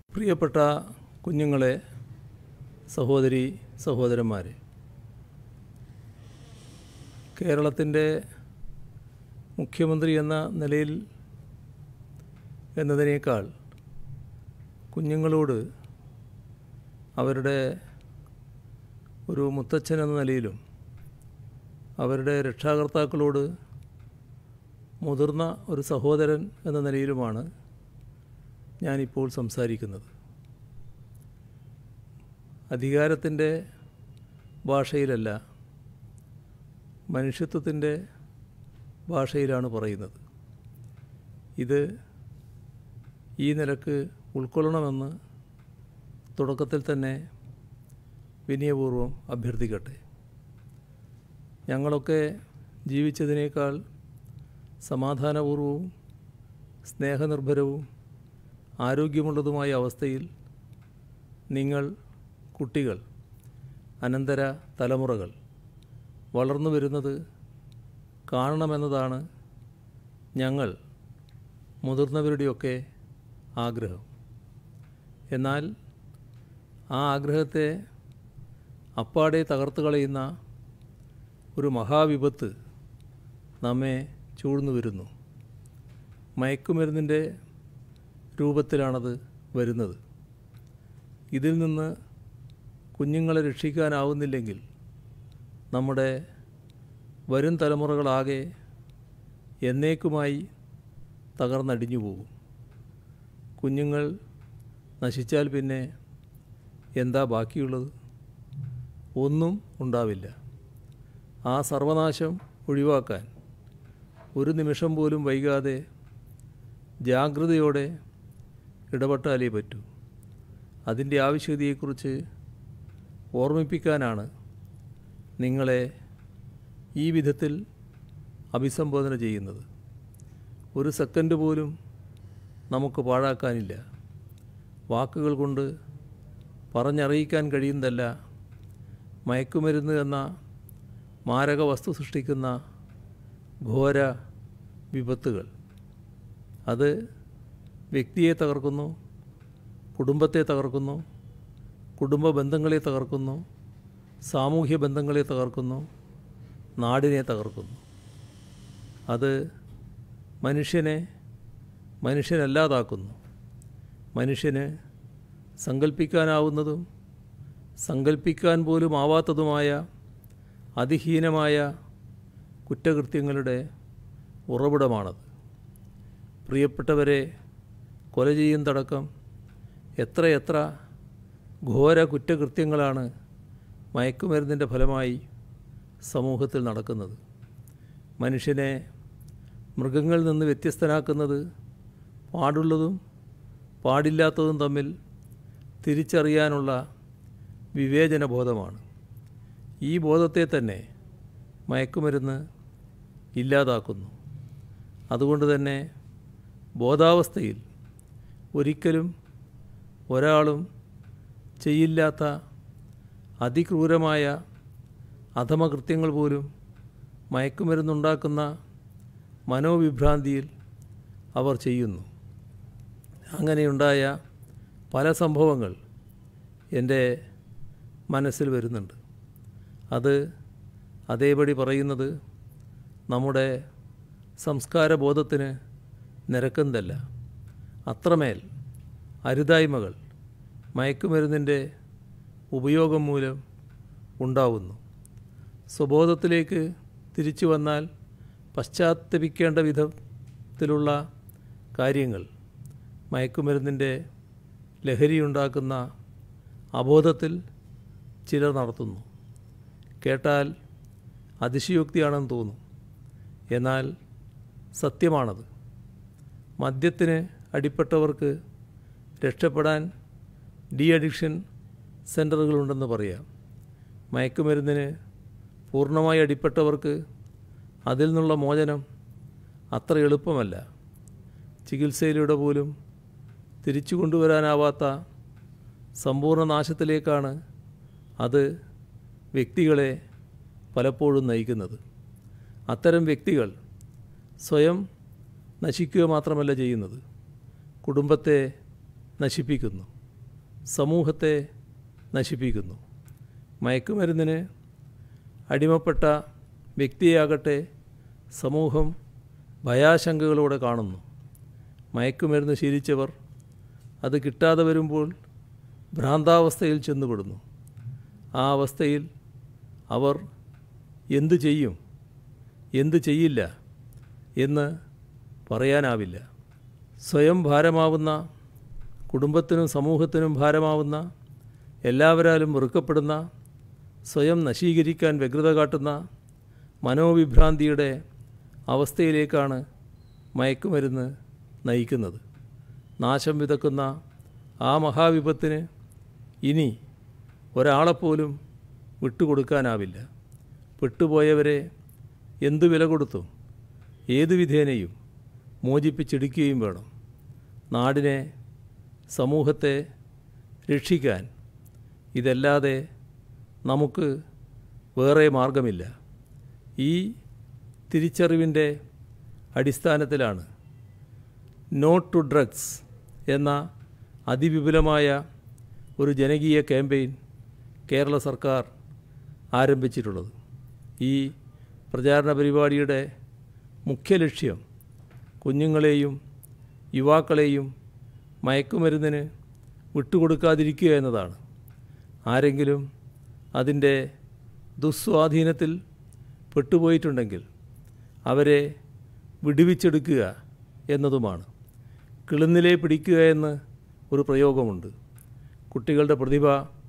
പ്രിയപ്പെട്ട കുഞ്ഞുങ്ങളെ സഹോദരി സഹോദരന്മാരെ കേരളത്തിൻ്റെ മുഖ്യമന്ത്രി എന്ന നിലയിൽ എന്നതിനേക്കാൾ കുഞ്ഞുങ്ങളോട് അവരുടെ ഒരു മുത്തച്ഛൻ എന്ന നിലയിലും അവരുടെ രക്ഷാകർത്താക്കളോട് മുതിർന്ന ഒരു സഹോദരൻ എന്ന നിലയിലുമാണ് ഞാനിപ്പോൾ സംസാരിക്കുന്നത് അധികാരത്തിൻ്റെ ഭാഷയിലല്ല മനുഷ്യത്വത്തിൻ്റെ ഭാഷയിലാണ് പറയുന്നത് ഇത് ഈ നിലക്ക് ഉൾക്കൊള്ളണമെന്ന് തുടക്കത്തിൽ തന്നെ വിനയപൂർവ്വം അഭ്യർത്ഥിക്കട്ടെ ഞങ്ങളൊക്കെ ജീവിച്ചതിനേക്കാൾ സമാധാനപൂർവവും സ്നേഹനിർഭരവും ആരോഗ്യമുള്ളതുമായ അവസ്ഥയിൽ നിങ്ങൾ കുട്ടികൾ അനന്തര തലമുറകൾ വളർന്നു വരുന്നത് കാണണമെന്നതാണ് ഞങ്ങൾ മുതിർന്നവരുടെയൊക്കെ ആഗ്രഹം എന്നാൽ ആ ആഗ്രഹത്തെ അപ്പാടെ തകർത്ത് കളയുന്ന ഒരു മഹാവിപത്ത് നമ്മെ ചൂഴ്ന്നു വരുന്നു മയക്കുമരുന്നിൻ്റെ രൂപത്തിലാണത് വരുന്നത് ഇതിൽ നിന്ന് കുഞ്ഞുങ്ങളെ രക്ഷിക്കാനാവുന്നില്ലെങ്കിൽ നമ്മുടെ വരും തലമുറകളാകെ എന്നേക്കുമായി തകർന്നടിഞ്ഞു പോകും കുഞ്ഞുങ്ങൾ നശിച്ചാൽ പിന്നെ എന്താ ബാക്കിയുള്ളത് ഒന്നും ഉണ്ടാവില്ല ആ സർവനാശം ഒഴിവാക്കാൻ ഒരു നിമിഷം പോലും വൈകാതെ ജാഗ്രതയോടെ ഇടപെട്ടാലേ പറ്റൂ അതിൻ്റെ ആവശ്യകതയെക്കുറിച്ച് ഓർമ്മിപ്പിക്കാനാണ് നിങ്ങളെ ഈ വിധത്തിൽ അഭിസംബോധന ചെയ്യുന്നത് ഒരു സെക്കൻഡ് പോലും നമുക്ക് പാഴാക്കാനില്ല വാക്കുകൾ കൊണ്ട് പറഞ്ഞറിയിക്കാൻ കഴിയുന്നതല്ല മയക്കുമരുന്ന് എന്ന മാരക വസ്തു സൃഷ്ടിക്കുന്ന ഘോര വിപത്തുകൾ അത് വ്യക്തിയെ തകർക്കുന്നു കുടുംബത്തെ തകർക്കുന്നു കുടുംബ ബന്ധങ്ങളെ തകർക്കുന്നു സാമൂഹ്യ ബന്ധങ്ങളെ തകർക്കുന്നു നാടിനെ തകർക്കുന്നു അത് മനുഷ്യനെ മനുഷ്യനല്ലാതാക്കുന്നു മനുഷ്യന് സങ്കല്പിക്കാനാവുന്നതും സങ്കല്പിക്കാൻ പോലും ആവാത്തതുമായ അതിഹീനമായ കുറ്റകൃത്യങ്ങളുടെ ഉറവിടമാണത് പ്രിയപ്പെട്ടവരെ കൊല ചെയ്യുന്നതടക്കം എത്രയെത്ര ഘോര കുറ്റകൃത്യങ്ങളാണ് മയക്കുമരുന്നിൻ്റെ ഫലമായി സമൂഹത്തിൽ നടക്കുന്നത് മനുഷ്യനെ മൃഗങ്ങളിൽ നിന്ന് വ്യത്യസ്തനാക്കുന്നത് പാടുള്ളതും പാടില്ലാത്തതും തമ്മിൽ തിരിച്ചറിയാനുള്ള വിവേചന ബോധമാണ് ഈ ബോധത്തെ തന്നെ മയക്കുമരുന്ന് ഇല്ലാതാക്കുന്നു അതുകൊണ്ട് തന്നെ ബോധാവസ്ഥയിൽ ഒരിക്കലും ഒരാളും ചെയ്യില്ലാത്ത അതിക്രൂരമായ അധമകൃത്യങ്ങൾ പോലും മയക്കുമരുന്നുണ്ടാക്കുന്ന മനോവിഭ്രാന്തിയിൽ അവർ ചെയ്യുന്നു അങ്ങനെയുണ്ടായ പല സംഭവങ്ങൾ എൻ്റെ മനസ്സിൽ വരുന്നുണ്ട് അത് അതേപടി പറയുന്നത് നമ്മുടെ സംസ്കാരബോധത്തിന് നിരക്കുന്നതല്ല അത്രമേൽ അരുതായ്മകൾ മയക്കുമരുന്നിൻ്റെ ഉപയോഗം മൂലം ഉണ്ടാവുന്നു സ്വബോധത്തിലേക്ക് തിരിച്ചു വന്നാൽ പശ്ചാത്തപിക്കേണ്ട വിധത്തിലുള്ള കാര്യങ്ങൾ മയക്കുമരുന്നിൻ്റെ ലഹരിയുണ്ടാക്കുന്ന അബോധത്തിൽ ചിലർ നടത്തുന്നു കേട്ടാൽ അതിശയോക്തിയാണെന്ന് തോന്നും എന്നാൽ സത്യമാണത് മദ്യത്തിന് അടിപ്പെട്ടവർക്ക് രക്ഷപ്പെടാൻ ഡി അഡിക്ഷൻ സെൻ്ററുകളുണ്ടെന്ന് പറയാം മയക്കുമരുന്നിന് പൂർണ്ണമായി അടിപ്പെട്ടവർക്ക് അതിൽ നിന്നുള്ള മോചനം അത്ര എളുപ്പമല്ല ചികിത്സയിലൂടെ പോലും തിരിച്ചു കൊണ്ടുവരാനാവാത്ത സമ്പൂർണ്ണ നാശത്തിലേക്കാണ് അത് വ്യക്തികളെ പലപ്പോഴും നയിക്കുന്നത് അത്തരം വ്യക്തികൾ സ്വയം നശിക്കുക മാത്രമല്ല ചെയ്യുന്നത് കുടുംബത്തെ നശിപ്പിക്കുന്നു സമൂഹത്തെ നശിപ്പിക്കുന്നു മയക്കുമരുന്നിന് അടിമപ്പെട്ട വ്യക്തിയാകട്ടെ സമൂഹം ഭയാശങ്കകളോടെ കാണുന്നു മയക്കുമരുന്ന് ശീലിച്ചവർ അത് കിട്ടാതെ വരുമ്പോൾ ഭ്രാന്താവസ്ഥയിൽ ചെന്നുപെടുന്നു ആ അവസ്ഥയിൽ അവർ എന്തു ചെയ്യും എന്തു ചെയ്യില്ല എന്ന് പറയാനാവില്ല സ്വയം ഭാരമാവുന്ന കുടുംബത്തിനും സമൂഹത്തിനും ഭാരമാവുന്ന എല്ലാവരാലും വെറുക്കപ്പെടുന്ന സ്വയം നശീകരിക്കാൻ വ്യഗ്രത കാട്ടുന്ന മനോവിഭ്രാന്തിയുടെ അവസ്ഥയിലേക്കാണ് മയക്കുമരുന്ന് നയിക്കുന്നത് നാശം വിതക്കുന്ന ആ മഹാവിപത്തിന് ഇനി ഒരാളെപ്പോലും വിട്ടുകൊടുക്കാനാവില്ല പെട്ടുപോയവരെ എന്തു വില കൊടുത്തും ഏതു വിധേനയും മോചിപ്പിച്ചെടുക്കുകയും വേണം നാടിനെ സമൂഹത്തെ രക്ഷിക്കാൻ ഇതല്ലാതെ നമുക്ക് വേറെ മാർഗമില്ല ഈ തിരിച്ചറിവിൻ്റെ അടിസ്ഥാനത്തിലാണ് നോ ടു ഡ്രഗ്സ് എന്ന അതിവിപുലമായ ഒരു ജനകീയ ക്യാമ്പയിൻ കേരള സർക്കാർ ആരംഭിച്ചിട്ടുള്ളത് ഈ പ്രചാരണ പരിപാടിയുടെ മുഖ്യ ലക്ഷ്യം കുഞ്ഞുങ്ങളെയും യുവാക്കളെയും മയക്കുമരുന്നിന് വിട്ടുകൊടുക്കാതിരിക്കുക എന്നതാണ് ആരെങ്കിലും അതിൻ്റെ ദുസ്വാധീനത്തിൽ പെട്ടുപോയിട്ടുണ്ടെങ്കിൽ അവരെ വിടുവിച്ചെടുക്കുക എന്നതുമാണ് കിളുന്നിലെ പിടിക്കുക എന്ന് ഒരു പ്രയോഗമുണ്ട് കുട്ടികളുടെ പ്രതിഭ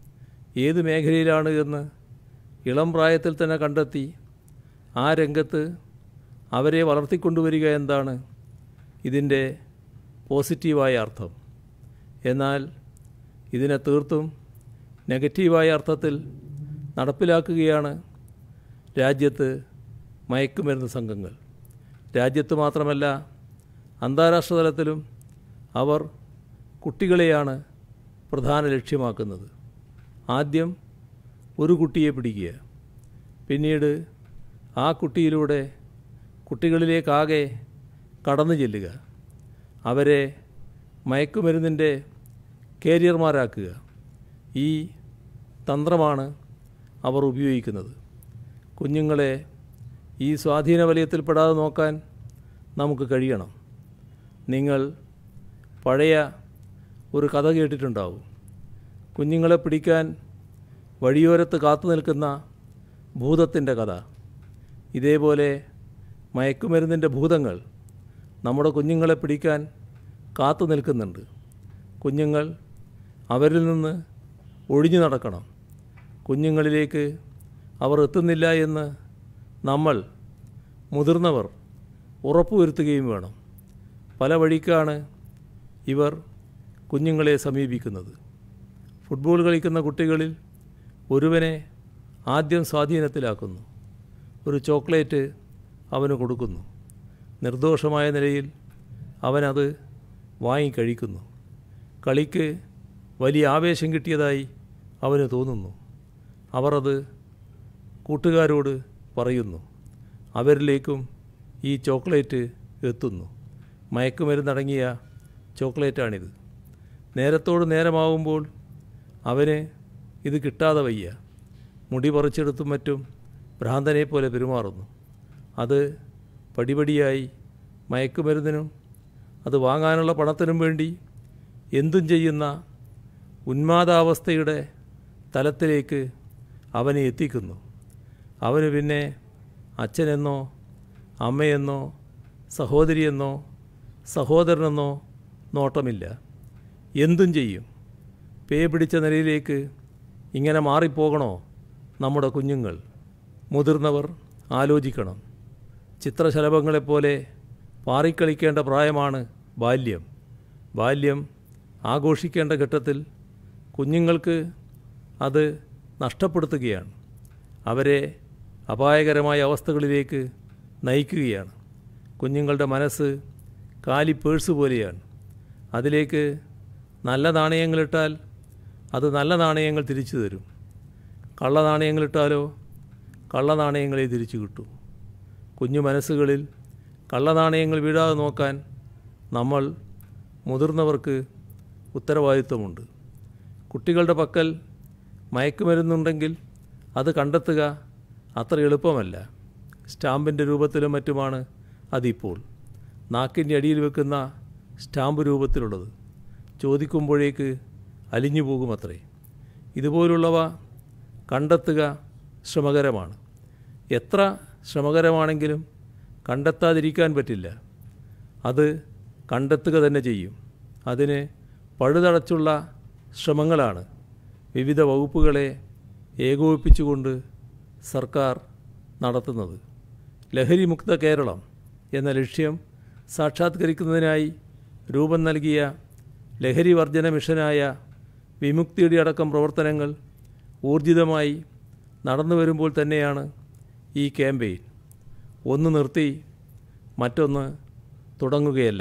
ഏത് മേഖലയിലാണ് എന്ന് ഇളം പ്രായത്തിൽ തന്നെ കണ്ടെത്തി ആ രംഗത്ത് അവരെ വളർത്തിക്കൊണ്ടുവരിക എന്താണ് ഇതിൻ്റെ പോസിറ്റീവായ അർത്ഥം എന്നാൽ ഇതിനെ തീർത്തും നെഗറ്റീവായ അർത്ഥത്തിൽ നടപ്പിലാക്കുകയാണ് രാജ്യത്ത് മയക്കുമരുന്ന് സംഘങ്ങൾ രാജ്യത്ത് മാത്രമല്ല അന്താരാഷ്ട്ര തലത്തിലും അവർ കുട്ടികളെയാണ് പ്രധാന ലക്ഷ്യമാക്കുന്നത് ആദ്യം ഒരു കുട്ടിയെ പിടിക്കുക പിന്നീട് ആ കുട്ടിയിലൂടെ കുട്ടികളിലേക്കാകെ കടന്നു ചെല്ലുക അവരെ മയക്കുമരുന്നിൻ്റെ കേരിയർമാരാക്കുക ഈ തന്ത്രമാണ് അവർ ഉപയോഗിക്കുന്നത് കുഞ്ഞുങ്ങളെ ഈ സ്വാധീന വലയത്തിൽപ്പെടാതെ നോക്കാൻ നമുക്ക് കഴിയണം നിങ്ങൾ പഴയ ഒരു കഥ കേട്ടിട്ടുണ്ടാവും കുഞ്ഞുങ്ങളെ പിടിക്കാൻ വഴിയോരത്ത് കാത്തു നിൽക്കുന്ന ഭൂതത്തിൻ്റെ കഥ ഇതേപോലെ മയക്കുമരുന്നിൻ്റെ ഭൂതങ്ങൾ നമ്മുടെ കുഞ്ഞുങ്ങളെ പിടിക്കാൻ കാത്തു നിൽക്കുന്നുണ്ട് കുഞ്ഞുങ്ങൾ അവരിൽ നിന്ന് ഒഴിഞ്ഞു നടക്കണം കുഞ്ഞുങ്ങളിലേക്ക് അവർ എത്തുന്നില്ല എന്ന് നമ്മൾ മുതിർന്നവർ ഉറപ്പുവരുത്തുകയും വേണം പല വഴിക്കാണ് ഇവർ കുഞ്ഞുങ്ങളെ സമീപിക്കുന്നത് ഫുട്ബോൾ കളിക്കുന്ന കുട്ടികളിൽ ഒരുവനെ ആദ്യം സ്വാധീനത്തിലാക്കുന്നു ഒരു ചോക്ലേറ്റ് അവന് കൊടുക്കുന്നു നിർദോഷമായ നിലയിൽ അവനത് വാങ്ങിക്കഴിക്കുന്നു കളിക്ക് വലിയ ആവേശം കിട്ടിയതായി അവന് തോന്നുന്നു അവർ അത് കൂട്ടുകാരോട് പറയുന്നു അവരിലേക്കും ഈ ചോക്ലേറ്റ് എത്തുന്നു മയക്കുമരുന്നടങ്ങിയ ചോക്ലേറ്റാണിത് നേരത്തോട് നേരമാവുമ്പോൾ അവന് ഇത് കിട്ടാതെ വയ്യ മുടി പറിച്ചെടുത്തും മറ്റും ഭ്രാന്തനെ പോലെ പെരുമാറുന്നു അത് പടിപടിയായി മയക്കുമരുന്നിനും അത് വാങ്ങാനുള്ള പണത്തിനും വേണ്ടി എന്തും ചെയ്യുന്ന ഉന്മാദാവസ്ഥയുടെ തലത്തിലേക്ക് അവനെ എത്തിക്കുന്നു അവന് പിന്നെ അച്ഛനെന്നോ അമ്മയെന്നോ സഹോദരിയെന്നോ സഹോദരനെന്നോ നോട്ടമില്ല എന്തും ചെയ്യും പേ പിടിച്ച നിലയിലേക്ക് ഇങ്ങനെ മാറിപ്പോകണോ നമ്മുടെ കുഞ്ഞുങ്ങൾ മുതിർന്നവർ ആലോചിക്കണം ചിത്രശലഭങ്ങളെപ്പോലെ പാറിക്കളിക്കേണ്ട പ്രായമാണ് ബാല്യം ബാല്യം ആഘോഷിക്കേണ്ട ഘട്ടത്തിൽ കുഞ്ഞുങ്ങൾക്ക് അത് നഷ്ടപ്പെടുത്തുകയാണ് അവരെ അപായകരമായ അവസ്ഥകളിലേക്ക് നയിക്കുകയാണ് കുഞ്ഞുങ്ങളുടെ മനസ്സ് കാലി പേഴ്സ് പോലെയാണ് അതിലേക്ക് നല്ല നാണയങ്ങളിട്ടാൽ അത് നല്ല നാണയങ്ങൾ തിരിച്ചു തരും കള്ള നാണയങ്ങളിട്ടാലോ കള്ള നാണയങ്ങളെ തിരിച്ചു കിട്ടും കുഞ്ഞു മനസ്സുകളിൽ കള്ള നാണയങ്ങൾ വീഴാതെ നോക്കാൻ നമ്മൾ മുതിർന്നവർക്ക് ഉത്തരവാദിത്വമുണ്ട് കുട്ടികളുടെ പക്കൽ മയക്കുമരുന്നുണ്ടെങ്കിൽ അത് കണ്ടെത്തുക അത്ര എളുപ്പമല്ല സ്റ്റാമ്പിൻ്റെ രൂപത്തിലും മറ്റുമാണ് അതിപ്പോൾ നാക്കിൻ്റെ അടിയിൽ വെക്കുന്ന സ്റ്റാമ്പ് രൂപത്തിലുള്ളത് ചോദിക്കുമ്പോഴേക്ക് അലിഞ്ഞു പോകുമത്രേ ഇതുപോലുള്ളവ കണ്ടെത്തുക ശ്രമകരമാണ് എത്ര ശ്രമകരമാണെങ്കിലും കണ്ടെത്താതിരിക്കാൻ പറ്റില്ല അത് കണ്ടെത്തുക തന്നെ ചെയ്യും അതിന് പഴുതടച്ചുള്ള ശ്രമങ്ങളാണ് വിവിധ വകുപ്പുകളെ ഏകോപിപ്പിച്ചുകൊണ്ട് സർക്കാർ നടത്തുന്നത് ലഹരിമുക്ത കേരളം എന്ന ലക്ഷ്യം സാക്ഷാത്കരിക്കുന്നതിനായി രൂപം നൽകിയ ലഹരി വർജന മിഷനായ വിമുക്തിയുടെ അടക്കം പ്രവർത്തനങ്ങൾ ഊർജിതമായി നടന്നു വരുമ്പോൾ തന്നെയാണ് ഈ ക്യാമ്പയിൻ ഒന്ന് നിർത്തി മറ്റൊന്ന് തുടങ്ങുകയല്ല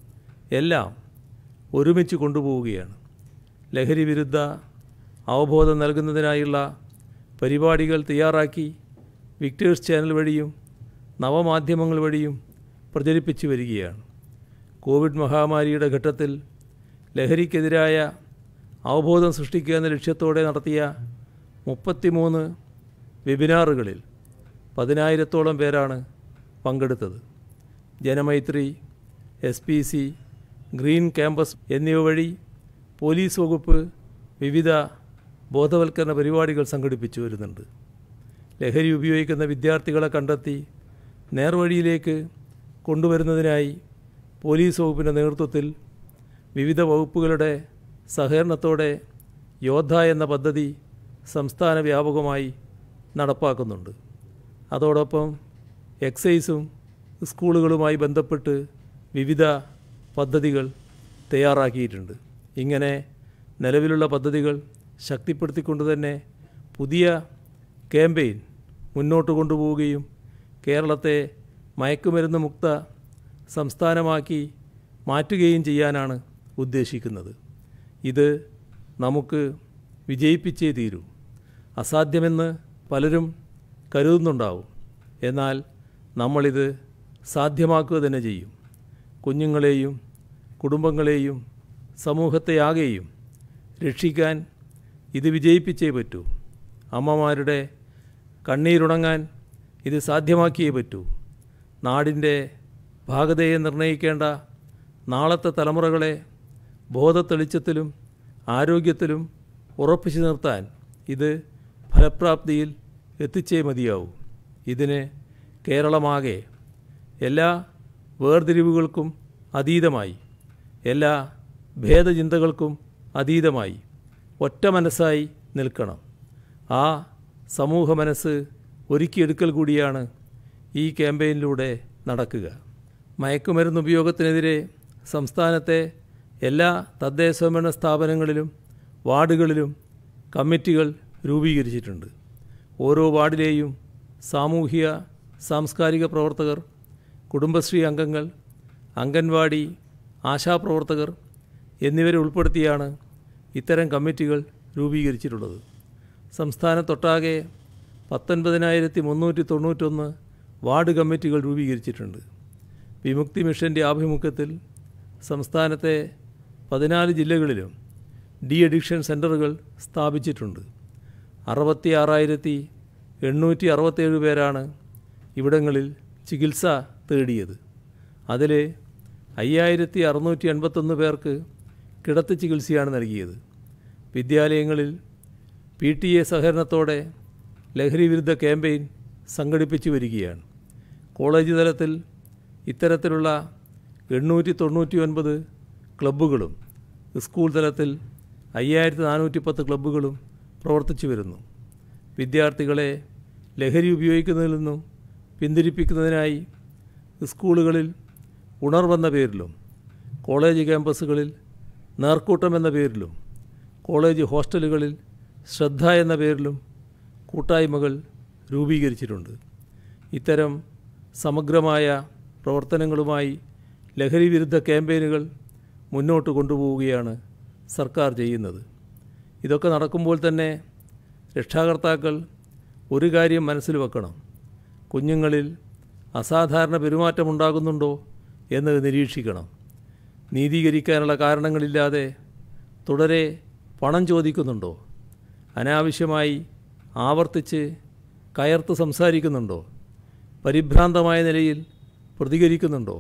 എല്ലാം ഒരുമിച്ച് കൊണ്ടുപോവുകയാണ് ലഹരി വിരുദ്ധ അവബോധം നൽകുന്നതിനായുള്ള പരിപാടികൾ തയ്യാറാക്കി വിക്ടേഴ്സ് ചാനൽ വഴിയും നവമാധ്യമങ്ങൾ വഴിയും പ്രചരിപ്പിച്ചു വരികയാണ് കോവിഡ് മഹാമാരിയുടെ ഘട്ടത്തിൽ ലഹരിക്കെതിരായ അവബോധം സൃഷ്ടിക്കുക എന്ന ലക്ഷ്യത്തോടെ നടത്തിയ മുപ്പത്തിമൂന്ന് വെബിനാറുകളിൽ പതിനായിരത്തോളം പേരാണ് പങ്കെടുത്തത് Janamaithri S P C green campus എന്നിവ വഴി പോലീസ് വകുപ്പ് വിവിധ ബോധവൽക്കരണ പരിപാടികൾ സംഘടിപ്പിച്ചു വരുന്നുണ്ട് ലഹരി ഉപയോഗിക്കുന്ന വിദ്യാർത്ഥികളെ കണ്ടെത്തി നേർവഴിയിലേക്ക് കൊണ്ടുവരുന്നതിനായി പോലീസ് വകുപ്പിൻ്റെ നേതൃത്വത്തിൽ വിവിധ വകുപ്പുകളുടെ സഹകരണത്തോടെ യോദ്ധ എന്ന പദ്ധതി സംസ്ഥാന വ്യാപകമായി നടപ്പാക്കുന്നുണ്ട് അതോടൊപ്പം എക്സൈസും സ്കൂളുകളുമായി ബന്ധപ്പെട്ട് വിവിധ പദ്ധതികൾ തയ്യാറാക്കിയിട്ടുണ്ട് ഇങ്ങനെ നിലവിലുള്ള പദ്ധതികൾ ശക്തിപ്പെടുത്തിക്കൊണ്ട് തന്നെ പുതിയ ക്യാമ്പയിൻ മുന്നോട്ട് കൊണ്ടുപോവുകയും കേരളത്തെ മയക്കുമരുന്ന് മുക്ത സംസ്ഥാനമാക്കി മാറ്റുകയും ചെയ്യാനാണ് ഉദ്ദേശിക്കുന്നത് ഇത് നമുക്ക് വിജയിപ്പിച്ചേ തീരൂ അസാധ്യമെന്ന് പലരും കരുതുന്നുണ്ടാവും എന്നാൽ നമ്മളിത് സാധ്യമാക്കുക തന്നെ ചെയ്യും കുഞ്ഞുങ്ങളെയും കുടുംബങ്ങളെയും സമൂഹത്തെയാകെയും രക്ഷിക്കാൻ ഇത് വിജയിപ്പിച്ചേ പറ്റൂ അമ്മമാരുടെ കണ്ണീരുണങ്ങാൻ ഇത് സാധ്യമാക്കിയേ പറ്റൂ നാടിൻ്റെ ഭാഗതയെ നിർണ്ണയിക്കേണ്ട നാളത്തെ തലമുറകളെ ബോധത്തെളിച്ചത്തിലും ആരോഗ്യത്തിലും ഉറപ്പിച്ചു നിർത്താൻ ഇത് ഫലപ്രാപ്തിയിൽ എത്തിച്ചേ മതിയാവൂ ഇതിന് കേരളമാകെ എല്ലാ വേർതിരിവുകൾക്കും അതീതമായി എല്ലാ ഭേദചിന്തകൾക്കും അതീതമായി ഒറ്റ മനസ്സായി നിൽക്കണം ആ സമൂഹ മനസ്സ് ഒരുക്കിയെടുക്കൽ കൂടിയാണ് ഈ ക്യാമ്പയിനിലൂടെ നടക്കുക മയക്കുമരുന്ന് ഉപയോഗത്തിനെതിരെ സംസ്ഥാനത്തെ എല്ലാ തദ്ദേശ സ്വയംഭരണ സ്ഥാപനങ്ങളിലും വാർഡുകളിലും കമ്മിറ്റികൾ രൂപീകരിച്ചിട്ടുണ്ട് ഓരോ വാർഡിലെയും സാമൂഹിക സാംസ്കാരിക പ്രവർത്തകർ കുടുംബശ്രീ അംഗങ്ങൾ അംഗൻവാടി ആശാപ്രവർത്തകർ എന്നിവരെ ഉൾപ്പെടുത്തിയാണ് ഇത്തരം കമ്മിറ്റികൾ രൂപീകരിച്ചിട്ടുള്ളത് സംസ്ഥാനത്തൊട്ടാകെ പത്തൊൻപതിനായിരത്തി മുന്നൂറ്റി തൊണ്ണൂറ്റൊന്ന് വാർഡ് കമ്മിറ്റികൾ രൂപീകരിച്ചിട്ടുണ്ട് വിമുക്തി മിഷൻ്റെ ആഭിമുഖ്യത്തിൽ സംസ്ഥാനത്തെ പതിനാല് ജില്ലകളിലും ഡി അഡിക്ഷൻ സെൻ്ററുകൾ സ്ഥാപിച്ചിട്ടുണ്ട് അറുപത്തി ആറായിരത്തി എണ്ണൂറ്റി അറുപത്തേഴ് പേരാണ് ഇവിടങ്ങളിൽ ചികിത്സ തേടിയത് അതിൽ അയ്യായിരത്തി അറുന്നൂറ്റി എൺപത്തൊന്ന് പേർക്ക് കിടത്തി ചികിത്സയാണ് നൽകിയത് വിദ്യാലയങ്ങളിൽ പി ടി എ സഹകരണത്തോടെ ലഹരി വിരുദ്ധ ക്യാമ്പയിൻ സംഘടിപ്പിച്ചു വരികയാണ് കോളേജ് തലത്തിൽ ഇത്തരത്തിലുള്ള എണ്ണൂറ്റി തൊണ്ണൂറ്റി ഒൻപത് ക്ലബ്ബുകളും സ്കൂൾ തലത്തിൽ അയ്യായിരത്തി നാനൂറ്റി പത്ത് ക്ലബ്ബുകളും പ്രവർത്തിച്ചു വരുന്നു വിദ്യാർത്ഥികളെ ലഹരി ഉപയോഗിക്കുന്നതിൽ നിന്നും പിന്തിരിപ്പിക്കുന്നതിനായി സ്കൂളുകളിൽ ഉണർവെന്ന പേരിലും കോളേജ് ക്യാമ്പസുകളിൽ നേർക്കൂട്ടം എന്ന പേരിലും കോളേജ് ഹോസ്റ്റലുകളിൽ ശ്രദ്ധ എന്ന പേരിലും കൂട്ടായ്മകൾ രൂപീകരിച്ചിട്ടുണ്ട് ഇത്തരം സമഗ്രമായ പ്രവർത്തനങ്ങളുമായി ലഹരി വിരുദ്ധ ക്യാമ്പയിനുകൾ മുന്നോട്ട് കൊണ്ടുപോവുകയാണ് സർക്കാർ ചെയ്യുന്നത് ഇതൊക്കെ നടക്കുമ്പോൾ തന്നെ രക്ഷാകർത്താക്കൾ ഒരു കാര്യം മനസ്സിൽ വെക്കണം കുഞ്ഞുങ്ങളിൽ അസാധാരണ പെരുമാറ്റമുണ്ടാകുന്നുണ്ടോ എന്ന് നിരീക്ഷിക്കണം നീതീകരിക്കാനുള്ള കാരണങ്ങളില്ലാതെ തുടരെ പണം ചോദിക്കുന്നുണ്ടോ അനാവശ്യമായി ആവർത്തിച്ച് കയർത്ത് സംസാരിക്കുന്നുണ്ടോ പരിഭ്രാന്തമായ നിലയിൽ പ്രതികരിക്കുന്നുണ്ടോ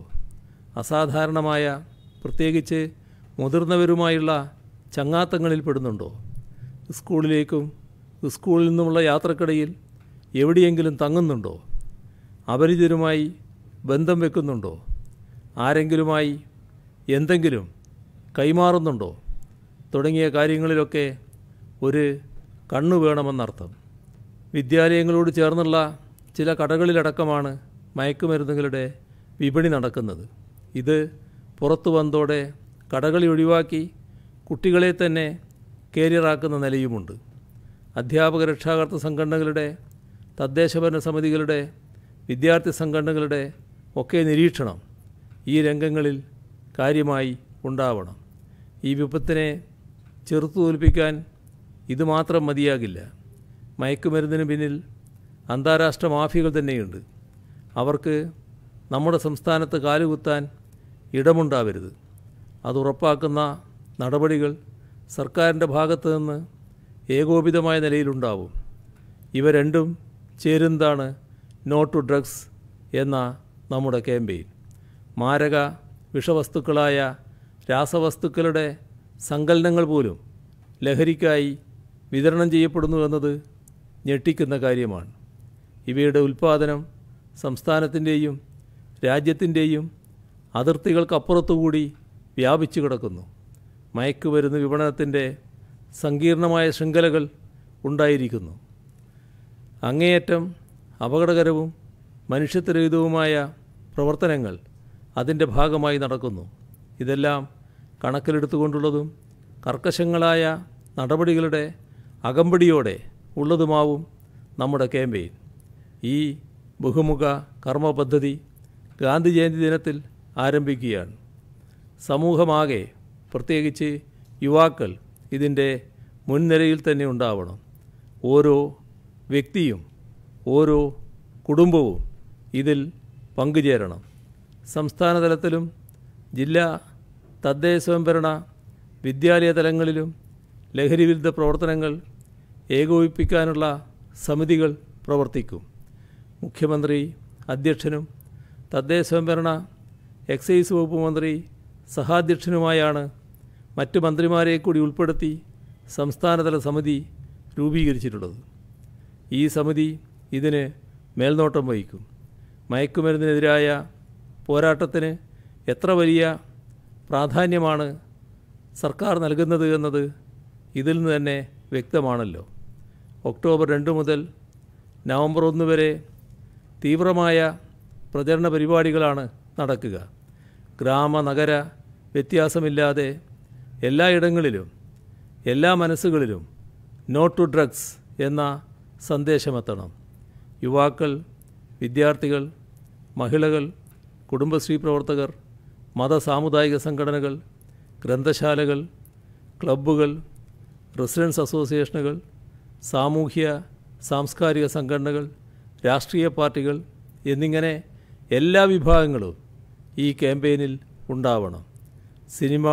അസാധാരണമായ പ്രത്യേകിച്ച് മുതിർന്നവരുമായുള്ള ചങ്ങാത്തങ്ങളിൽ പെടുന്നുണ്ടോ സ്കൂളിലേക്കും സ്കൂളിൽ നിന്നുമുള്ള യാത്രക്കിടയിൽ എവിടെയെങ്കിലും തങ്ങുന്നുണ്ടോ അപരിചിതരുമായി ബന്ധം വെക്കുന്നുണ്ടോ ആരെങ്കിലുമായി എന്തെങ്കിലും കൈമാറുന്നുണ്ടോ തുടങ്ങിയ കാര്യങ്ങളിലൊക്കെ ഒരു കണ്ണു വേണമെന്നർത്ഥം വിദ്യാലയങ്ങളോട് ചേർന്നുള്ള ചില കടകളിലടക്കമാണ് മയക്കുമരുന്നുകളുടെ വിപണി നടക്കുന്നത് ഇത് പുറത്തു വന്നതോടെ കടകളി ഒഴിവാക്കി കുട്ടികളെ തന്നെ കേരിയറാക്കുന്ന നിലയുമുണ്ട് അധ്യാപക രക്ഷാകർത്തൃ സംഘടനകളുടെ തദ്ദേശഭരണ സമിതികളുടെ വിദ്യാർത്ഥി സംഘടനകളുടെ ഒക്കെ നിരീക്ഷണം ഈ രംഗങ്ങളിൽ കാര്യമായി ഉണ്ടാവണം ഈ വിപത്തിനെ ചെറുത്തു തോൽപ്പിക്കാൻ ഇതുമാത്രം മതിയാകില്ല മയക്കുമരുന്നിന് പിന്നിൽ അന്താരാഷ്ട്ര മാഫിയകൾ തന്നെയുണ്ട് അവർക്ക് നമ്മുടെ സംസ്ഥാനത്ത് കാലുകുത്താൻ ഇടമുണ്ടാവരുത് അത് ഉറപ്പാക്കുന്ന നടപടികൾ സർക്കാരിൻ്റെ ഭാഗത്തു നിന്ന് ഏകോപിതമായ നിലയിലുണ്ടാവും ഇവ രണ്ടും ചേരുന്നതാണ് നോ ടു ഡ്രഗ്സ് എന്ന നമ്മുടെ ക്യാമ്പയിൻ മാരക വിഷവസ്തുക്കളായ രാസവസ്തുക്കളുടെ സങ്കലനങ്ങൾ പോലും ലഹരിക്കായി വിതരണം ചെയ്യപ്പെടുന്നു എന്നത് ഞെട്ടിക്കുന്ന കാര്യമാണ് ഇവയുടെ ഉൽപ്പാദനം സംസ്ഥാനത്തിൻ്റെയും രാജ്യത്തിൻ്റെയും അതിർത്തികൾക്കപ്പുറത്തുകൂടി വ്യാപിച്ചു കിടക്കുന്നു മയക്കുമരുന്ന് വിപണനത്തിൻ്റെ സങ്കീർണമായ ശൃംഖലകൾ ഉണ്ടായിരിക്കുന്നു അങ്ങേയറ്റം അപകടകരവും മനുഷ്യത്വരഹിതവുമായ പ്രവർത്തനങ്ങൾ അതിൻ്റെ ഭാഗമായി നടക്കുന്നു ഇതെല്ലാം കണക്കിലെടുത്തുകൊണ്ടുള്ളതും കർക്കശങ്ങളായ നടപടികളുടെ അകമ്പടിയോടെ ഉള്ളതുമാവും നമ്മുടെ ക്യാമ്പയിൻ ഈ ബഹുമുഖ കർമ്മ പദ്ധതി ഗാന്ധി ജയന്തി ദിനത്തിൽ ആരംഭിക്കുകയാണ് സമൂഹമാകെ പ്രത്യേകിച്ച് യുവാക്കൾ ഇതിൻ്റെ മുൻനിരയിൽ തന്നെ ഉണ്ടാവണം ഓരോ വ്യക്തിയും ഓരോ കുടുംബവും ഇതിൽ പങ്കുചേരണം സംസ്ഥാന തലത്തിലും ജില്ലാ തദ്ദേശ സ്വയംഭരണ വിദ്യാലയ തലങ്ങളിലും ലഹരിവിരുദ്ധ പ്രവർത്തനങ്ങൾ ഏകോപിപ്പിക്കാനുള്ള സമിതികൾ പ്രവർത്തിക്കും മുഖ്യമന്ത്രി അധ്യക്ഷനും തദ്ദേശ സ്വയംഭരണ എക്സൈസ് വകുപ്പ് മന്ത്രി സഹാധ്യക്ഷനുമായാണ് മറ്റ് മന്ത്രിമാരെ കൂടി ഉൾപ്പെടുത്തി സംസ്ഥാനതല സമിതി രൂപീകരിച്ചിട്ടുള്ളത് ഈ സമിതി ഇതിന് മേൽനോട്ടം വഹിക്കും മയക്കുമരുന്നിനെതിരായ പോരാട്ടത്തിന് എത്ര വലിയ പ്രാധാന്യമാണ് സർക്കാർ നൽകുന്നത് എന്നത് ഇതിൽ നിന്ന് തന്നെ വ്യക്തമാണല്ലോ ഒക്ടോബർ രണ്ട് മുതൽ നവംബർ ഒന്ന് വരെ തീവ്രമായ പ്രചരണ പരിപാടികളാണ് നടക്കുക ഗ്രാമ നഗര വ്യത്യാസമില്ലാതെ എല്ലായിടങ്ങളിലും എല്ലാ മനസ്സുകളിലും നോ ടു ഡ്രഗ്സ് എന്ന സന്ദേശമെത്തണം യുവാക്കൾ വിദ്യാർത്ഥികൾ മഹിളകൾ കുടുംബശ്രീ പ്രവർത്തകർ മത സാമുദായിക സംഘടനകൾ ഗ്രന്ഥശാലകൾ ക്ലബ്ബുകൾ റെസിഡൻസ് അസോസിയേഷനുകൾ സാമൂഹ്യ സാംസ്കാരിക സംഘടനകൾ രാഷ്ട്രീയ പാർട്ടികൾ എന്നിങ്ങനെ എല്ലാ വിഭാഗങ്ങളും ഈ ക്യാമ്പയിനിൽ ഉണ്ടാവണം സിനിമ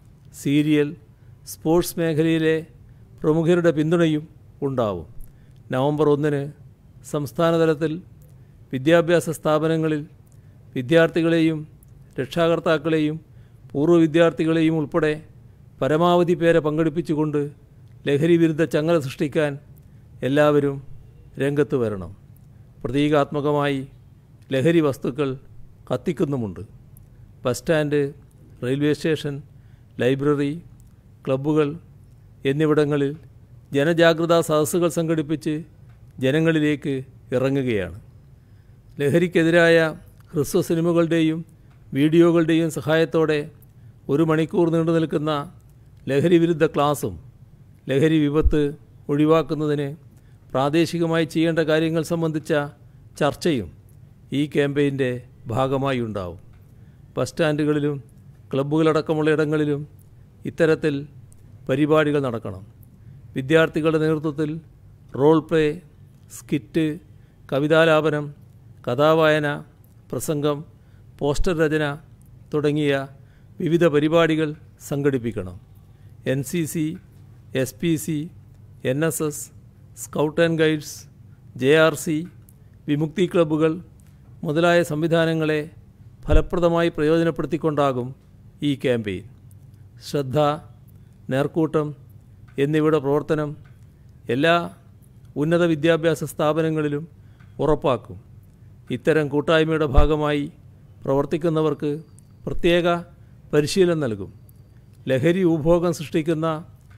സീരിയൽ സ്പോർട്സ് മേഖലയിലെ പ്രമുഖരുടെ പിന്തുണയും ഉണ്ടാവും നവംബർ ഒന്നിന് സംസ്ഥാനതലത്തിൽ വിദ്യാഭ്യാസ സ്ഥാപനങ്ങളിൽ വിദ്യാർത്ഥികളെയും രക്ഷാകർത്താക്കളെയും പൂർവ്വ വിദ്യാർത്ഥികളെയും ഉൾപ്പെടെ പരമാവധി പേരെ പങ്കെടുപ്പിച്ചുകൊണ്ട് ലഹരി വിരുദ്ധ ചങ്ങല സൃഷ്ടിക്കാൻ എല്ലാവരും രംഗത്ത് വരണം പ്രതീകാത്മകമായി ലഹരി വസ്തുക്കൾ കത്തിക്കുന്നുമുണ്ട് bus stand railway station library ക്ലബ്ബുകൾ എന്നിവിടങ്ങളിൽ ജനജാഗ്രതാ സദസ്സുകൾ സംഘടിപ്പിച്ച് ജനങ്ങളിലേക്ക് ഇറങ്ങുകയാണ് ലഹരിക്കെതിരായ ഹ്രസ്വ സിനിമകളുടെയും വീഡിയോകളുടെയും സഹായത്തോടെ ഒരു മണിക്കൂർ നീണ്ടു നിൽക്കുന്ന ലഹരി വിരുദ്ധ ക്ലാസും ലഹരി വിപത്ത് ഒഴിവാക്കുന്നതിന് പ്രാദേശികമായി ചെയ്യേണ്ട കാര്യങ്ങൾ സംബന്ധിച്ച ചർച്ചയും ഈ ക്യാമ്പയിൻ്റെ ഭാഗമായി ഉണ്ടാവും ബസ് സ്റ്റാൻഡുകളിലും ക്ലബ്ബുകളടക്കമുള്ള ഇടങ്ങളിലും ഇത്തരത്തിൽ പരിപാടികൾ നടക്കണം വിദ്യാർത്ഥികളുടെ നേതൃത്വത്തിൽ റോൾ പ്ലേ സ്കിറ്റ് കവിതാലാപനം കഥാവായന പ്രസംഗം പോസ്റ്റർ രചന തുടങ്ങിയ വിവിധ പരിപാടികൾ സംഘടിപ്പിക്കണം N C C S P C N S S scout and guides J R C Vimukthi ക്ലബ്ബുകൾ മുതലായ സംവിധാനങ്ങളെ ഫലപ്രദമായി പ്രയോജനപ്പെടുത്തിക്കൊണ്ടാകും ഈ ക്യാമ്പയിൻ ശ്രദ്ധ നേർക്കൂട്ടം എന്നിവയുടെ പ്രവർത്തനം എല്ലാ ഉന്നത വിദ്യാഭ്യാസ സ്ഥാപനങ്ങളിലും ഉറപ്പാക്കും ഇത്തരം കൂട്ടായ്മയുടെ ഭാഗമായി പ്രവർത്തിക്കുന്നവർക്ക് പ്രത്യേക പരിശീലനം നൽകും ലഹരി ഉപഭോഗം സൃഷ്ടിക്കുന്ന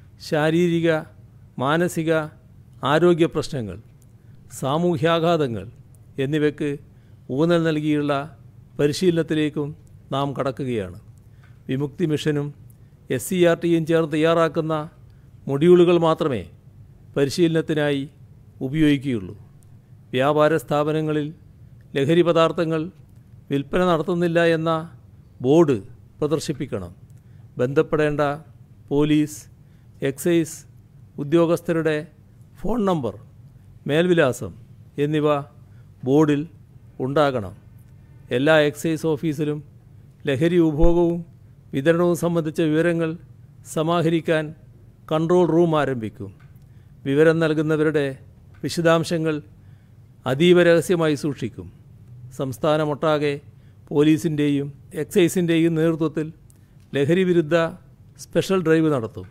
ശാരീരിക മാനസിക ആരോഗ്യ പ്രശ്നങ്ങൾ സാമൂഹ്യാഘാതങ്ങൾ എന്നിവയ്ക്ക് ഊന്നൽ നൽകിയുള്ള പരിശീലനത്തിലേക്കും നാം കടക്കുകയാണ് വിമുക്തി മിഷനും എസ് സി ആർ ടിയും ചേർന്ന് തയ്യാറാക്കുന്ന മൊഡ്യൂളുകൾ മാത്രമേ പരിശീലനത്തിനായി ഉപയോഗിക്കുകയുള്ളൂ വ്യാപാര സ്ഥാപനങ്ങളിൽ ലഹരി പദാർത്ഥങ്ങൾ വിൽപ്പന നടത്തുന്നില്ല എന്ന ബോർഡ് പ്രദർശിപ്പിക്കണം ബന്ധപ്പെടേണ്ട പോലീസ് എക്സൈസ് ഉദ്യോഗസ്ഥരുടെ ഫോൺ നമ്പർ മേൽവിലാസം എന്നിവ ബോർഡിൽ ഉണ്ടാകണം എല്ലാ എക്സൈസ് ഓഫീസിലും ലഹരി ഉപഭോഗവും വിതരണവും സംബന്ധിച്ച വിവരങ്ങൾ സമാഹരിക്കാൻ കൺട്രോൾ റൂം ആരംഭിക്കും വിവരം നൽകുന്നവരുടെ വിശദാംശങ്ങൾ അതീവ രഹസ്യമായി സൂക്ഷിക്കും സംസ്ഥാനമൊട്ടാകെ പോലീസിൻ്റെയും എക്സൈസിൻ്റെയും നേതൃത്വത്തിൽ ലഹരി വിരുദ്ധ സ്പെഷ്യൽ ഡ്രൈവ് നടത്തും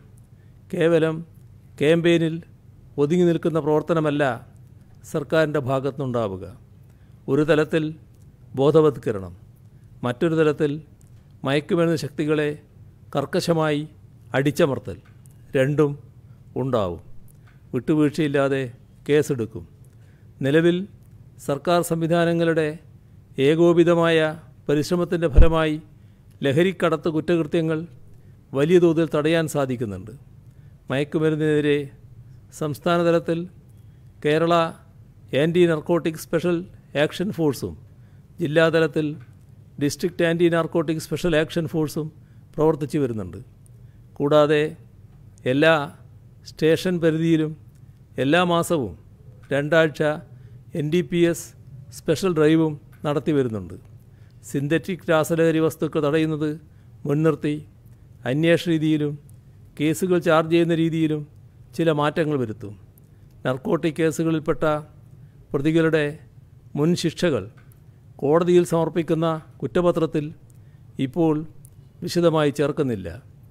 കേവലം ക്യാമ്പയിനിൽ ഒതുങ്ങി നിൽക്കുന്ന പ്രവർത്തനമല്ല സർക്കാരിൻ്റെ ഭാഗത്തുനിന്നുണ്ടാവുക ഒരു തലത്തിൽ ബോധവത്കരണം മറ്റൊരു തലത്തിൽ മയക്കുമരുന്ന് ശക്തികളെ കർക്കശമായി അടിച്ചമർത്തൽ രണ്ടും ഉണ്ടാവും വിട്ടുവീഴ്ചയില്ലാതെ കേസെടുക്കും നിലവിൽ സർക്കാർ സംവിധാനങ്ങളുടെ ഏകോപിതമായ പരിശ്രമത്തിൻ്റെ ഫലമായി ലഹരിക്കടത്ത് കുറ്റകൃത്യങ്ങൾ വലിയ തോതിൽ തടയാൻ സാധിക്കുന്നുണ്ട് മയക്കുമരുന്നിനെതിരെ സംസ്ഥാന തലത്തിൽ Kerala anti narcotic special action ഫോഴ്സും ജില്ലാതലത്തിൽ district anti narcotic special action ഫോഴ്സും പ്രവർത്തിച്ചു വരുന്നുണ്ട് കൂടാതെ എല്ലാ സ്റ്റേഷൻ പരിധിയിലും എല്ലാ മാസവും രണ്ടാഴ്ച N D P S special ഡ്രൈവും നടത്തി വരുന്നുണ്ട് സിന്തറ്റിക് രാസലഹരി വസ്തുക്കൾ തടയുന്നത് മുൻനിർത്തി അന്വേഷണ രീതിയിലും കേസുകൾ ചാർജ് ചെയ്യുന്ന രീതിയിലും ചില മാറ്റങ്ങൾ വരുത്തും നർക്കോട്ടിക് കേസുകളിൽപ്പെട്ട പ്രതികളുടെ മുൻ ശിക്ഷകൾ കോടതിയിൽ സമർപ്പിക്കുന്ന കുറ്റപത്രത്തിൽ ഇപ്പോൾ വിശദമായി ചേർക്കുന്നില്ല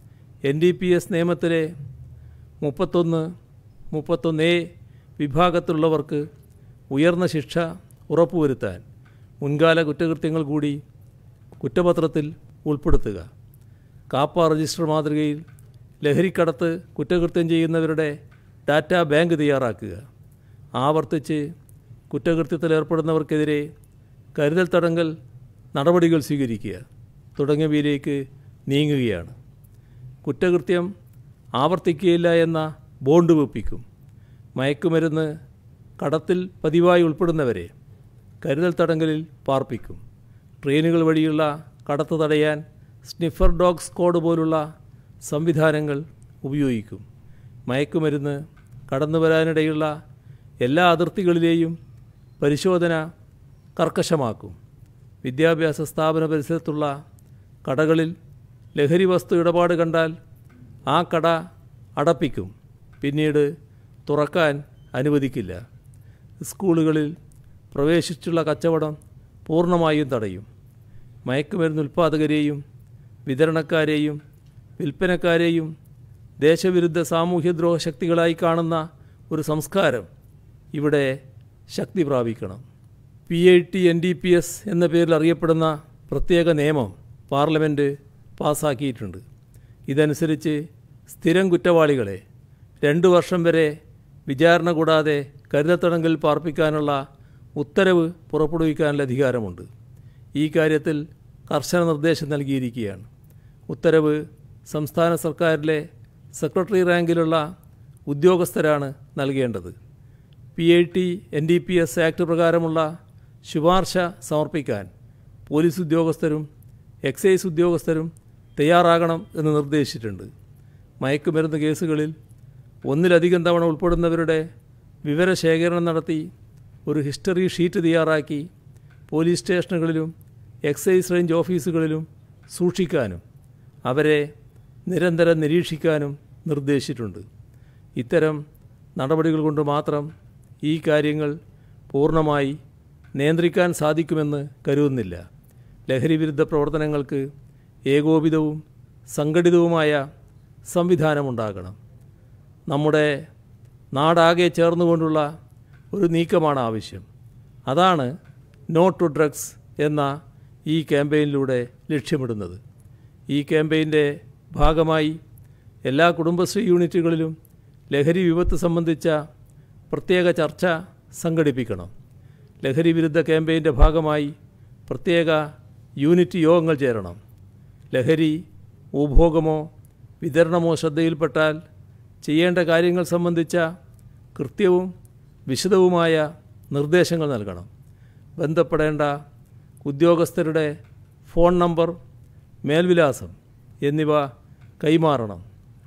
എൻ ഡി പി എസ് നിയമത്തിലെ മുപ്പത്തൊന്ന് മുപ്പത്തൊന്ന് എ വിഭാഗത്തിലുള്ളവർക്ക് ഉയർന്ന ശിക്ഷ ഉറപ്പുവരുത്താൻ മുൻകാല കുറ്റകൃത്യങ്ങൾ കൂടി കുറ്റപത്രത്തിൽ ഉൾപ്പെടുത്തുക കാപ്പ രജിസ്റ്റർ മാതൃകയിൽ ലഹരിക്കടത്ത് കുറ്റകൃത്യം ചെയ്യുന്നവരുടെ ഡാറ്റാ ബാങ്ക് തയ്യാറാക്കുക ആവർത്തിച്ച് കുറ്റകൃത്യത്തിൽ ഏർപ്പെടുന്നവർക്കെതിരെ കരുതൽ തടങ്കൽ നടപടികൾ സ്വീകരിക്കുക തുടങ്ങിയവയിലേക്ക് നീങ്ങുകയാണ് കുറ്റകൃത്യം ആവർത്തിക്കുകയില്ല എന്ന ബോണ്ട് വെപ്പിക്കും മയക്കുമരുന്ന് കടത്തിൽ പതിവായി ഉൾപ്പെടുന്നവരെ കരുതൽ തടങ്കലിൽ പാർപ്പിക്കും ട്രെയിനുകൾ വഴിയുള്ള കടത്ത് തടയാൻ സ്നിഫർ ഡോഗ് സ്ക്വാഡ് പോലുള്ള സംവിധാനങ്ങൾ ഉപയോഗിക്കും മയക്കുമരുന്ന് കടന്നു വരാനിടയുള്ള എല്ലാ അതിർത്തികളിലെയും പരിശോധന കർക്കശമാക്കും വിദ്യാഭ്യാസ സ്ഥാപന പരിസരത്തുള്ള കടകളിൽ ലഹരി വസ്തു ഇടപാട് കണ്ടാൽ ആ കട അടപ്പിക്കും പിന്നീട് തുറക്കാൻ അനുവദിക്കില്ല സ്കൂളുകളിൽ പ്രവേശിച്ചുള്ള കച്ചവടം പൂർണ്ണമായും തടയും മയക്കുമരുന്ന് ഉൽപ്പാദകരെയും വിതരണക്കാരെയും വിൽപ്പനക്കാരെയും ദേശവിരുദ്ധ സാമൂഹ്യദ്രോഹ ശക്തികളായി കാണുന്ന ഒരു സംസ്കാരം ഇവിടെ ശക്തി പ്രാപിക്കണം P I T N D P S എന്ന പേരിൽ അറിയപ്പെടുന്ന പ്രത്യേക നിയമം പാർലമെൻറ്റ് പാസ്സാക്കിയിട്ടുണ്ട് ഇതനുസരിച്ച് സ്ഥിരം കുറ്റവാളികളെ രണ്ട് വർഷം വരെ വിചാരണ കൂടാതെ കരുതത്തടങ്കലിൽ പാർപ്പിക്കാനുള്ള ഉത്തരവ് പുറപ്പെടുവിക്കാനുള്ള അധികാരമുണ്ട് ഈ കാര്യത്തിൽ കർശന നിർദ്ദേശം നൽകിയിരിക്കുകയാണ് ഉത്തരവ് സംസ്ഥാന സർക്കാരിലെ സെക്രട്ടറി റാങ്കിലുള്ള ഉദ്യോഗസ്ഥരാണ് നൽകേണ്ടത് P I T N D P S act പ്രകാരമുള്ള ശുപാർശ സമർപ്പിക്കാൻ പോലീസ് ഉദ്യോഗസ്ഥരും എക്സൈസ് ഉദ്യോഗസ്ഥരും തയ്യാറാകണം എന്ന് നിർദ്ദേശിച്ചിട്ടുണ്ട് മയക്കുമരുന്ന് കേസുകളിൽ ഒന്നിലധികം തവണ ഉൾപ്പെടുന്നവരുടെ വിവരശേഖരണം നടത്തി ഒരു ഹിസ്റ്ററി ഷീറ്റ് തയ്യാറാക്കി പോലീസ് സ്റ്റേഷനുകളിലും എക്സൈസ് റേഞ്ച് ഓഫീസുകളിലും സൂക്ഷിക്കാനും അവരെ നിരന്തരം നിരീക്ഷിക്കാനും നിർദ്ദേശിച്ചിട്ടുണ്ട് ഇത്തരം നടപടികൾ കൊണ്ട് മാത്രം ഈ കാര്യങ്ങൾ പൂർണ്ണമായി നിയന്ത്രിക്കാൻ സാധിക്കുമെന്ന് കരുതുന്നില്ല ലഹരി വിരുദ്ധ പ്രവർത്തനങ്ങൾക്ക് ഏകോപിതവും സംഘടിതവുമായ സംവിധാനമുണ്ടാകണം നമ്മുടെ നാടാകെ ചേർന്നുകൊണ്ടുള്ള ഒരു നീക്കമാണ് ആവശ്യം അതാണ് നോ ടു ഡ്രഗ്സ് എന്ന ഈ ക്യാമ്പയിനിലൂടെ ലക്ഷ്യമിടുന്നത് ഈ ക്യാമ്പയിൻ്റെ ഭാഗമായി എല്ലാ കുടുംബശ്രീ യൂണിറ്റുകളിലും ലഹരി വിപത്ത് സംബന്ധിച്ച പ്രത്യേക ചർച്ച സംഘടിപ്പിക്കണം ലഹരി വിരുദ്ധ ക്യാമ്പയിൻ്റെ ഭാഗമായി പ്രത്യേക യൂണിറ്റ് യോഗങ്ങൾ ചേരണം ലഹരി ഉപഭോഗമോ വിതരണമോ ശ്രദ്ധയിൽപ്പെട്ടാൽ ചെയ്യേണ്ട കാര്യങ്ങൾ സംബന്ധിച്ച കൃത്യവും വിശദവുമായ നിർദ്ദേശങ്ങൾ നൽകണം ബന്ധപ്പെടേണ്ട ഉദ്യോഗസ്ഥരുടെ ഫോൺ നമ്പർ മേൽവിലാസം എന്നിവ കൈമാറണം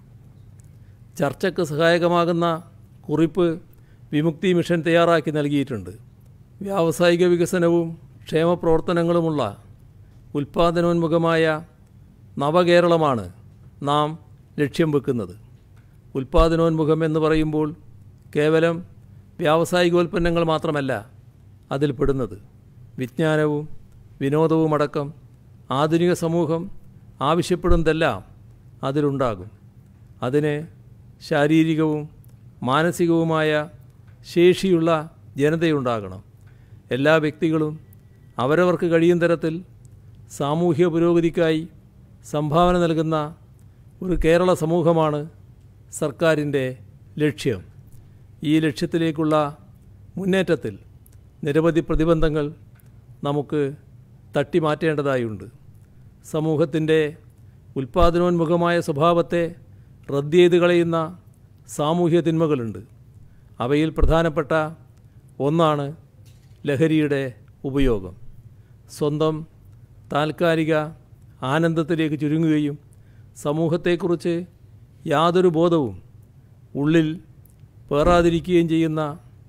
ചർച്ചയ്ക്ക് സഹായകമാകുന്ന കുറിപ്പ് വിമുക്തി മിഷൻ തയ്യാറാക്കി നൽകിയിട്ടുണ്ട് വ്യാവസായിക വികസനവും ക്ഷേമപ്രവർത്തനങ്ങളുമുള്ള ഉൽപ്പാദനോന്മുഖമായ നവകേരളമാണ് നാം ലക്ഷ്യം വെക്കുന്നത് ഉൽപ്പാദനോന്മുഖം എന്ന് പറയുമ്പോൾ കേവലം വ്യാവസായികോൽപ്പന്നങ്ങൾ മാത്രമല്ല അതിൽ പെടുന്നത് വിജ്ഞാനവും വിനോദവുമടക്കം ആധുനിക സമൂഹം ആവശ്യപ്പെടുന്നതെല്ലാം അതിലുണ്ടാകും അതിന് ശാരീരികവും മാനസികവുമായ ശേഷിയുള്ള ജനതയുണ്ടാകണം എല്ലാ വ്യക്തികളും അവരവർക്ക് കഴിയും തരത്തിൽ സാമൂഹ്യ പുരോഗതിക്കായി സംഭാവന നൽകുന്ന ഒരു കേരള സമൂഹമാണ് സർക്കാരിൻ്റെ ലക്ഷ്യം ഈ ലക്ഷ്യത്തിലേക്കുള്ള മുന്നേറ്റത്തിൽ നിരവധി പ്രതിബന്ധങ്ങൾ നമുക്ക് തട്ടിമാറ്റേണ്ടതായുണ്ട് സമൂഹത്തിൻ്റെ ഉൽപ്പാദനോന്മുഖമായ സ്വഭാവത്തെ റദ്ദ് ചെയ്ത് കളയുന്ന സാമൂഹ്യ തിന്മകളുണ്ട് അവയിൽ പ്രധാനപ്പെട്ട ഒന്നാണ് ലഹരിയുടെ ഉപയോഗം സ്വന്തം താൽക്കാലിക ആനന്ദത്തിലേക്ക് ചുരുങ്ങുകയും സമൂഹത്തെക്കുറിച്ച് യാതൊരു ബോധവും ഉള്ളിൽ പേറാതിരിക്കുകയും ചെയ്യുന്ന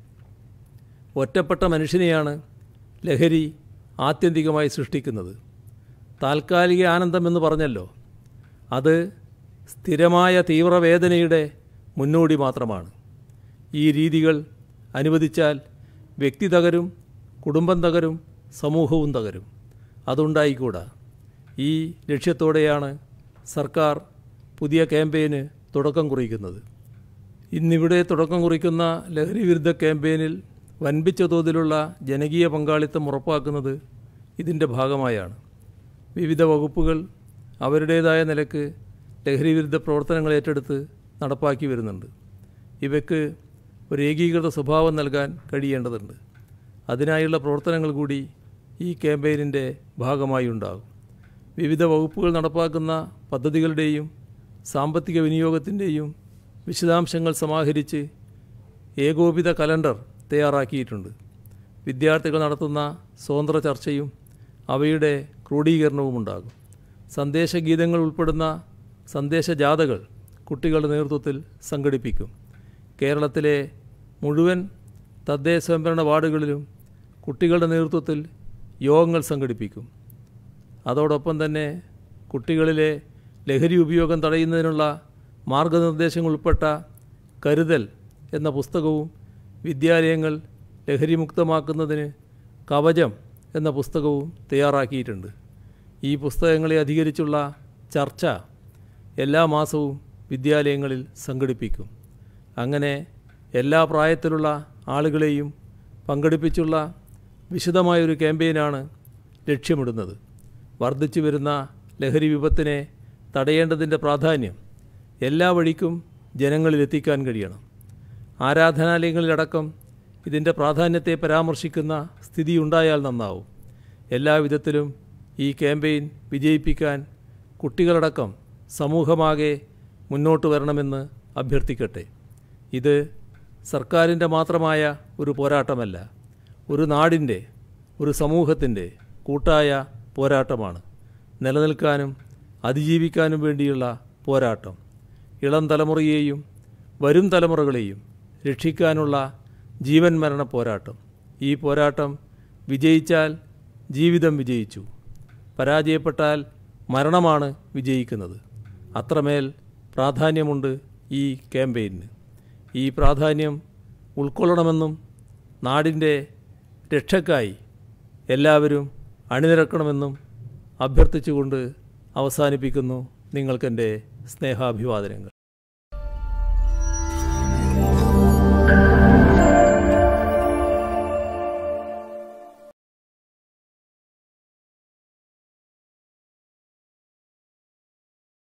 ഒറ്റപ്പെട്ട മനുഷ്യനെയാണ് ലഹരി ആത്യന്തികമായി സൃഷ്ടിക്കുന്നത് താൽക്കാലിക ആനന്ദമെന്ന് പറഞ്ഞല്ലോ അത് സ്ഥിരമായ തീവ്രവേദനയുടെ മുന്നോടി മാത്രമാണ് ഈ രീതികൾ അനുവദിച്ചാൽ വ്യക്തി തകരും കുടുംബം തകരും സമൂഹവും തകരും അതുണ്ടായിക്കൂടാ ഈ ലക്ഷ്യത്തോടെയാണ് സർക്കാർ പുതിയ ക്യാമ്പയിന് തുടക്കം കുറിക്കുന്നത് ഇന്നിവിടെ തുടക്കം കുറിക്കുന്ന ലഹരി വിരുദ്ധ ക്യാമ്പയിനിൽ വൻപിച്ച തോതിലുള്ള ജനകീയ പങ്കാളിത്തം ഉറപ്പാക്കുന്നത് ഇതിൻ്റെ ഭാഗമായാണ് വിവിധ വകുപ്പുകൾ അവരുടേതായ നിലക്ക് ലഹരി വിരുദ്ധ പ്രവർത്തനങ്ങൾ ഏറ്റെടുത്ത് നടപ്പാക്കി വരുന്നുണ്ട് ഇവയ്ക്ക് ഒരു ഏകീകൃത സ്വഭാവം നൽകാൻ കഴിയേണ്ടതുണ്ട് അതിനായുള്ള പ്രവർത്തനങ്ങൾ കൂടി ഈ ക്യാമ്പയിനിൻ്റെ ഭാഗമായി ഉണ്ടാകും വിവിധ വകുപ്പുകൾ നടപ്പാക്കുന്ന പദ്ധതികളുടെയും സാമ്പത്തിക വിനിയോഗത്തിൻ്റെയും വിശദാംശങ്ങൾ സമാഹരിച്ച് ഏകോപിത കലണ്ടർ തയ്യാറാക്കിയിട്ടുണ്ട് വിദ്യാർത്ഥികൾ നടത്തുന്ന സ്വതന്ത്ര ചർച്ചയും അവയുടെ ക്രോഡീകരണവും ഉണ്ടാകും സന്ദേശഗീതങ്ങൾ ഉൾപ്പെടുന്ന സന്ദേശജാഥകൾ കുട്ടികളുടെ നേതൃത്വത്തിൽ സംഘടിപ്പിക്കും കേരളത്തിലെ മുഴുവൻ തദ്ദേശ സ്വയംഭരണ വാർഡുകളിലും കുട്ടികളുടെ നേതൃത്വത്തിൽ യോഗങ്ങൾ സംഘടിപ്പിക്കും അതോടൊപ്പം തന്നെ കുട്ടികളിലെ ലഹരി ഉപയോഗം തടയുന്നതിനുള്ള മാർഗനിർദ്ദേശങ്ങൾ ഉൾപ്പെട്ട കരുതൽ എന്ന പുസ്തകവും വിദ്യാലയങ്ങൾ ലഹരിമുക്തമാക്കുന്നതിന് കവചം എന്ന പുസ്തകവും തയ്യാറാക്കിയിട്ടുണ്ട് ഈ പുസ്തകങ്ങളെ അധികരിച്ചുള്ള ചർച്ച എല്ലാ മാസവും വിദ്യാലയങ്ങളിൽ സംഘടിപ്പിക്കും അങ്ങനെ എല്ലാ പ്രായത്തിലുള്ള ആളുകളെയും പങ്കെടുപ്പിച്ചുള്ള വിശദമായൊരു ക്യാമ്പയിനാണ് ലക്ഷ്യമിടുന്നത് വർദ്ധിച്ചു വരുന്ന ലഹരി വിപത്തിനെ തടയേണ്ടതിൻ്റെ പ്രാധാന്യം എല്ലാ വഴിക്കും ജനങ്ങളിലെത്തിക്കാൻ കഴിയണം ആരാധനാലയങ്ങളിലടക്കം ഇതിൻ്റെ പ്രാധാന്യത്തെ പരാമർശിക്കുന്ന സ്ഥിതി ഉണ്ടായാൽ നന്നാവും എല്ലാവിധത്തിലും ഈ ക്യാമ്പയിൻ വിജയിപ്പിക്കാൻ കുട്ടികളടക്കം സമൂഹമാകെ മുന്നോട്ട് വരണമെന്ന് അഭ്യർത്ഥിക്കട്ടെ ഇത് സർക്കാരിൻ്റെ മാത്രമായ ഒരു പോരാട്ടമല്ല ഒരു നാടിൻ്റെ ഒരു സമൂഹത്തിൻ്റെ കൂട്ടായ പോരാട്ടമാണ് നിലനിൽക്കാനും അതിജീവിക്കാനും വേണ്ടിയുള്ള പോരാട്ടം ഇളം തലമുറയെയും വരും തലമുറകളെയും രക്ഷിക്കാനുള്ള ജീവൻ മരണ പോരാട്ടം ഈ പോരാട്ടം വിജയിച്ചാൽ ജീവിതം വിജയിച്ചു പരാജയപ്പെട്ടാൽ മരണമാണ് വിജയിക്കുന്നത് അത്രമേൽ പ്രാധാന്യമുണ്ട് ഈ ക്യാമ്പയിന് ഈ പ്രാധാന്യം ഉൾക്കൊള്ളണമെന്നും നാടിൻ്റെ രക്ഷയ്ക്കായി എല്ലാവരും അണിനിരക്കണമെന്നും അഭ്യർത്ഥിച്ചുകൊണ്ട് അവസാനിപ്പിക്കുന്നു നിങ്ങൾക്കെൻ്റെ സ്നേഹാഭിവാദനങ്ങൾ